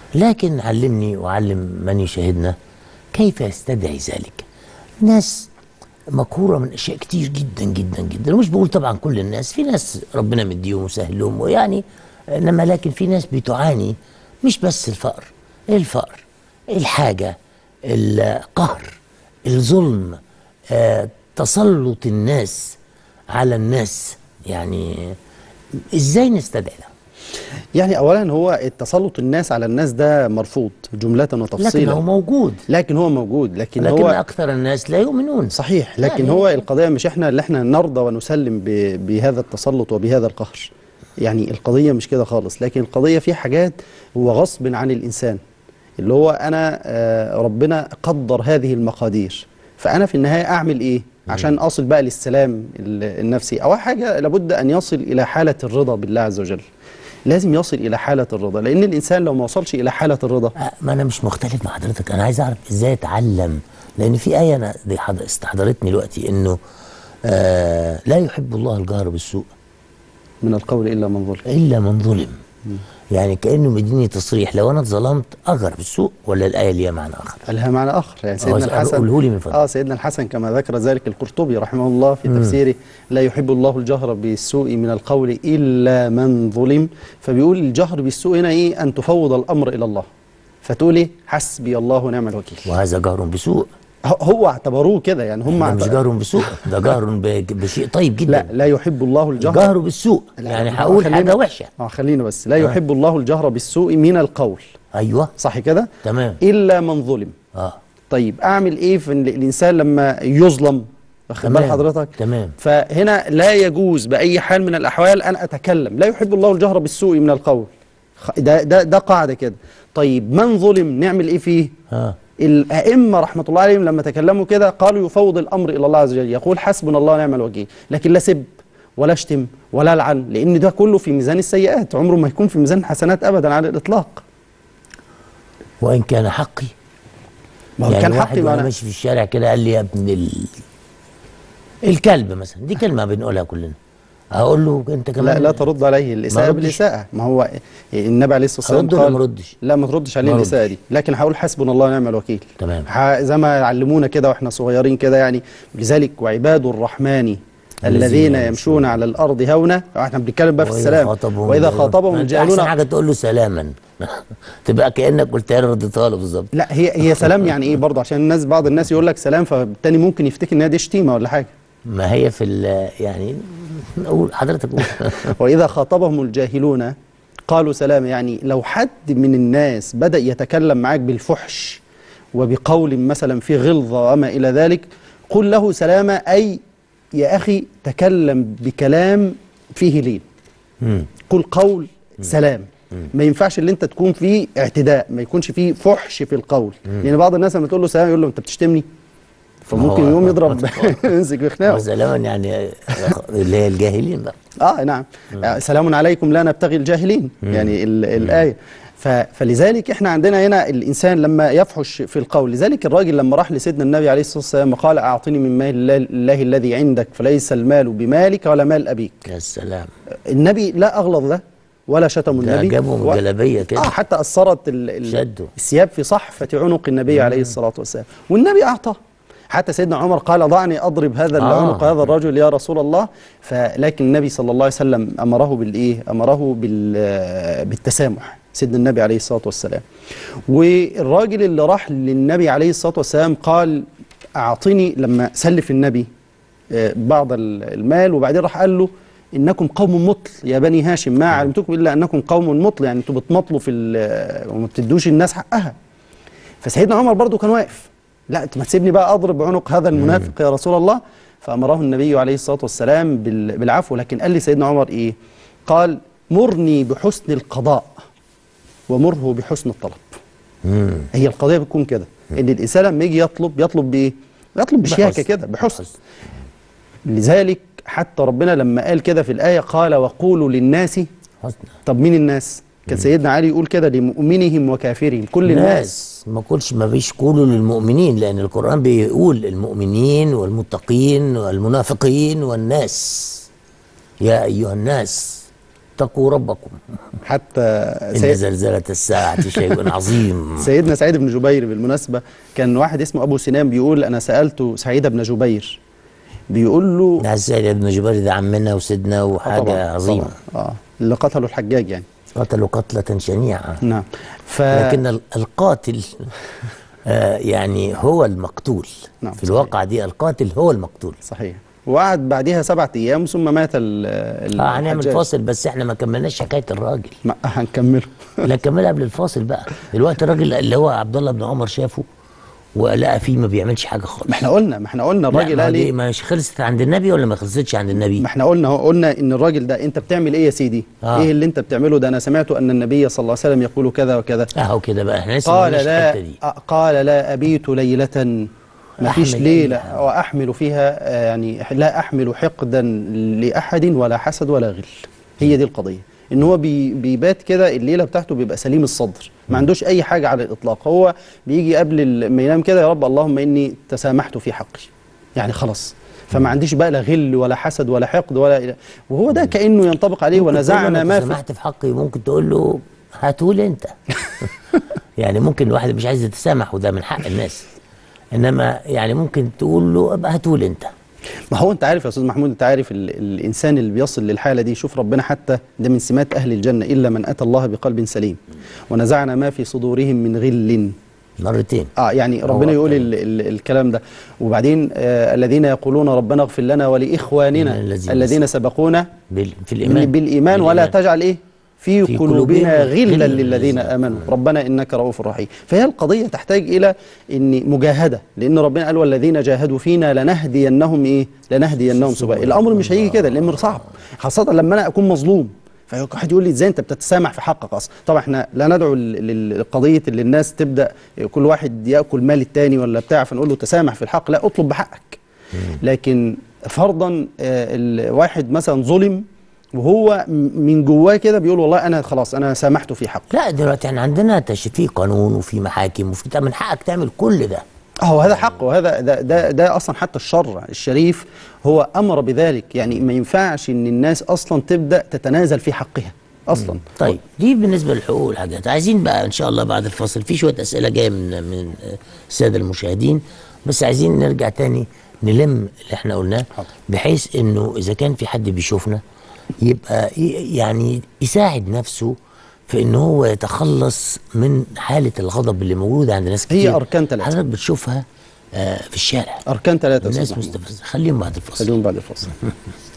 لكن علمني وعلم من يشاهدنا كيف يستدعي ذلك ناس مقهورة من أشياء كتير جدا جدا جدا ومش بقول طبعا كل الناس في ناس ربنا مديهم وسهل لهم ويعني إنما لكن في ناس بتعاني مش بس الفقر الفقر الحاجة القهر الظلم آه، تسلط الناس على الناس يعني ازاي نستدعي ده يعني اولا هو التسلط الناس على الناس ده مرفوض جمله وتفصيلا لكن هو موجود لكن هو موجود لكن, لكن هو اكثر الناس لا يؤمنون صحيح لكن يعني- هو القضيه مش احنا اللي احنا نرضى ونسلم ب- بهذا التسلط وبهذا القهر يعني القضيه مش كده خالص لكن القضيه في حاجات هو غصب عن الانسان اللي هو انا آه، ربنا قدر هذه المقادير فانا في النهايه اعمل ايه عشان اصل بقى للسلام ال- النفسي اول حاجه لابد ان يصل الى حاله الرضا بالله عز وجل لازم يصل الى حاله الرضا لان الانسان لو ما وصلش الى حاله الرضا آه، ما انا مش مختلف مع حضرتك انا عايز اعرف ازاي اتعلم لان في ايه انا دي حض- استحضرتني دلوقتي انه آه لا يحب الله الجهر بالسوء من القول الا من ظلم الا من ظلم يعني كانه مديني تصريح لو انا اتظلمت اجر بالسوء ولا الايه ليها معنى اخر لها معنى اخر يعني سيدنا آه، الحسن قوله لي من فضلك. اه سيدنا الحسن كما ذكر ذلك القرطبي رحمه الله في تفسيره لا يحب الله الجهر بالسوء من القول الا من ظلم فبيقول الجهر بالسوء هنا ايه ان تفوض الامر الى الله فتقول ايه حسبي الله ونعم الوكيل وهذا جهر بسوء هو- هو اعتبروه كده يعني هم ده مش اعت- جهر بسوء ده جهر ب- بشيء طيب جدا لا لا يحب الله الجهر جهر بالسوء لا، يعني لا، هقول خلينا- حاجه وحشه اه خلينا بس لا يحب الله الجهر بالسوء من القول ايوه صح كده تمام الا من ظلم اه طيب اعمل ايه في إن الانسان لما يظلم واخد بال تمام، حضرتك تمام. فهنا لا يجوز باي حال من الاحوال ان اتكلم لا يحب الله الجهر بالسوء من القول خ- ده ده ده قاعده كده طيب من ظلم نعمل ايه فيه اه الائمه رحمه الله عليهم لما تكلموا كده قالوا يفوض الامر الى الله عز وجل يقول حسبنا الله ونعم الوكيل لكن لا سب ولا اشتم ولا العن لان ده كله في ميزان السيئات عمره ما يكون في ميزان الحسنات ابدا على الاطلاق وان كان حقي ما هو يعني كان واحد حقي وانا ما ماشي في الشارع كده قال لي يا ابن ال... الكلب مثلا دي كلمه بنقولها كلنا اقول له انت كمان لا لا ترد عليه ما الاساءه ردش. بالاساءه ما هو النبي عليه الصلاه والسلام أرد ولا قال ما أردش؟ لا ما تردش عليه ما الاساءه أردش. دي لكن هقول حسبنا الله ونعم الوكيل تمام. ح- زي ما علمونا كده واحنا صغيرين كده يعني لذلك وعباد الرحمن الذين يمشون على الارض هونا احنا بنتكلم بقى في وإذا السلام خاطبهم واذا الجاهلون. خاطبهم ما أنت الجاهلون احسن حاجه تقول له سلاما تبقى كانك قلتها له رديتها له بالظبط لا هي هي سلام يعني ايه برضه عشان الناس بعض الناس يقول لك سلام فالتاني ممكن يفتكر ان هي دي شتيمه ولا حاجه ما هي في ال- يعني قول حضرتك قول وإذا خاطبهم الجاهلون قالوا سلام يعني لو حد من الناس بدأ يتكلم معاك بالفحش وبقول مثلا في غلظة وما إلى ذلك قل له سلامة أي يا أخي تكلم بكلام فيه لين مم. قل قول سلام ما ينفعش اللي انت تكون فيه اعتداء ما يكونش فيه فحش في القول لان بعض الناس لما تقول له سلام يقول له انت بتشتمني فممكن هو- يقوم يضرب يمسك بخناقه وسلاما يعني اللي هي الجاهلين بقى اه نعم آه سلام عليكم لا نبتغي الجاهلين يعني ال الآية ف فلذلك احنا عندنا هنا الانسان لما يفحش في القول لذلك الراجل لما راح لسيدنا النبي عليه الصلاه والسلام وقال اعطني من مال الله, الله الذي عندك فليس المال بمالك ولا مال ابيك يا سلام النبي لا اغلظ ده ولا شتم ده النبي جابهم و- جلابيه كده اه حتى اثرت ال ال شدوا. الثياب في صحفه عنق النبي عليه الصلاه والسلام والنبي اعطاه حتى سيدنا عمر قال ضعني اضرب هذا آه. العنق هذا الرجل يا رسول الله فلكن النبي صلى الله عليه وسلم امره بالايه امره بال بالتسامح سيدنا النبي عليه الصلاه والسلام والراجل اللي راح للنبي عليه الصلاه والسلام قال اعطني لما سلف النبي آه، بعض ال- المال وبعدين راح قال له انكم قوم مطل يا بني هاشم ما علمتكم الا انكم قوم مطل يعني انتوا بتمطلوا في ال- وما بتدوش الناس حقها فسيدنا عمر برضو كان واقف لا انت ما تسيبني بقى اضرب عنق هذا المنافق يا رسول الله فامره النبي عليه الصلاه والسلام بال- بالعفو لكن قال لي سيدنا عمر ايه قال مرني بحسن القضاء ومره بحسن الطلب مم. هي القضيه بتكون كده ان الانسان لما يجي يطلب يطلب بايه يطلب بشياكه بحسن. كده بحسن بحسن. لذلك حتى ربنا لما قال كده في الآية قال وقولوا للناس حسنا طب مين الناس كان سيدنا علي يقول كده لمؤمنهم وكافرهم كل الناس الناس ما قولش ما فيش قولوا للمؤمنين لان القران بيقول المؤمنين والمتقين والمنافقين والناس يا ايها الناس اتقوا ربكم حتى ان سيد زلزله الساعه شيء عظيم سيدنا سعيد بن جبير بالمناسبة كان واحد اسمه أبو سنان بيقول أنا سألت سعيد بن جبير بيقول له ده سيد ابن جبير ده عمنا وسيدنا آه وحاجه طبعاً، عظيمه طبعاً. اه اللي قتلوا الحجاج يعني قتلوا قتله شنيعه نعم ف لكن ال- القاتل آه يعني هو المقتول نعم، في صحيح. الواقع دي القاتل هو المقتول صحيح وقعد بعدها سبعة أيام ثم مات ال ال- اه هنعمل الحجاج. فاصل بس احنا ما كملناش حكايه الراجل ما هنكمله لا كملها قبل الفاصل بقى دلوقتي الراجل اللي هو عبد الله بن عمر شافه ولقى فيه ما بيعملش حاجه خالص ما احنا قلنا ما احنا قلنا لا الراجل ما قال دي ايه مش خلصت عند النبي ولا ما خلصتش عند النبي ما احنا قلنا هو قلنا ان الراجل ده انت بتعمل ايه يا سيدي آه. ايه اللي انت بتعمله ده انا سمعت ان النبي صلى الله عليه وسلم يقول كذا وكذا اهو كده بقى احنا لسه ما قال قلناش لا الحته دي آه، قال لا أبيت ليلة ما فيش أحمل ليلة أيها. وأحمل فيها آه، يعني لا أحمل حقدا لأحد ولا حسد ولا غل هي دي القضية إن هو بي بيبات كده الليلة بتاعته بيبقى سليم الصدر ما عندوش أي حاجة على الإطلاق هو بيجي قبل ال- ما ينام كده يا رب اللهم إني تسامحت في حقي يعني خلاص فما عنديش بقى لا غل ولا حسد ولا حقد ولا وهو ده كأنه ينطبق عليه ممكن تقول له ونزعنا أنا ما في سمحت في حقي ممكن تقول له هاتولي انت يعني ممكن الواحد مش عايز يتسامح وده من حق الناس انما يعني ممكن تقول له ابقى هاتولي انت ما هو انت عارف يا استاذ محمود انت عارف ال الانسان اللي بيصل للحاله دي شوف ربنا حتى ده من سمات اهل الجنه الا من اتى الله بقلب سليم ونزعنا ما في صدورهم من غل مرتين اه يعني ربنا هو يقول طيب. ال ال الكلام ده وبعدين آه الذين يقولون ربنا اغفر لنا ولاخواننا الذين الذين سبقونا بال- في الايمان بالايمان ولا تجعل ايه في, في قلوبنا قلوبنا غلا غلا للذين للذين امنوا ربنا انك رؤوف رحيم فهي القضيه تحتاج الى ان مجاهده لان ربنا قال والذين جاهدوا فينا لنهدينهم ايه لنهدينهم سبل الامر مش هيجي كده الامر صعب خاصه لما انا اكون مظلوم فواحد يقول لي ازاي انت بتتسامح في حقك اصلا طبعا احنا لا ندعو ل- ل- لقضيه اللي الناس تبدا كل واحد ياكل مال التاني ولا بتاع فنقول له تسامح في الحق لا اطلب بحقك لكن فرضا آه، الواحد مثلا ظلم وهو م- من جواه كده بيقول والله انا خلاص انا سامحته في حقه لا دلوقتي احنا عندنا تش... في قانون وفي محاكم وفي من حقك تعمل كل ده هو هذا حقه وهذا ده, ده, ده اصلا حتى الشرع الشريف هو امر بذلك يعني ما ينفعش ان الناس اصلا تبدا تتنازل في حقها اصلا طيب دي بالنسبه للحقوق والحاجات عايزين بقى ان شاء الله بعد الفصل في شويه اسئله جايه من من الساده المشاهدين بس عايزين نرجع تاني نلم اللي احنا قلناه حاضر. بحيث انه اذا كان في حد بيشوفنا يبقى ي- يعني يساعد نفسه في ان هو يتخلص من حاله الغضب اللي موجوده عند ناس هي كتير أركان ثلاثة. حضرتك بتشوفها آه في الشارع اركان ثلاثه يا الناس استاذ محمود مستفزه خليهم بعد الفصل خليهم بعد الفصل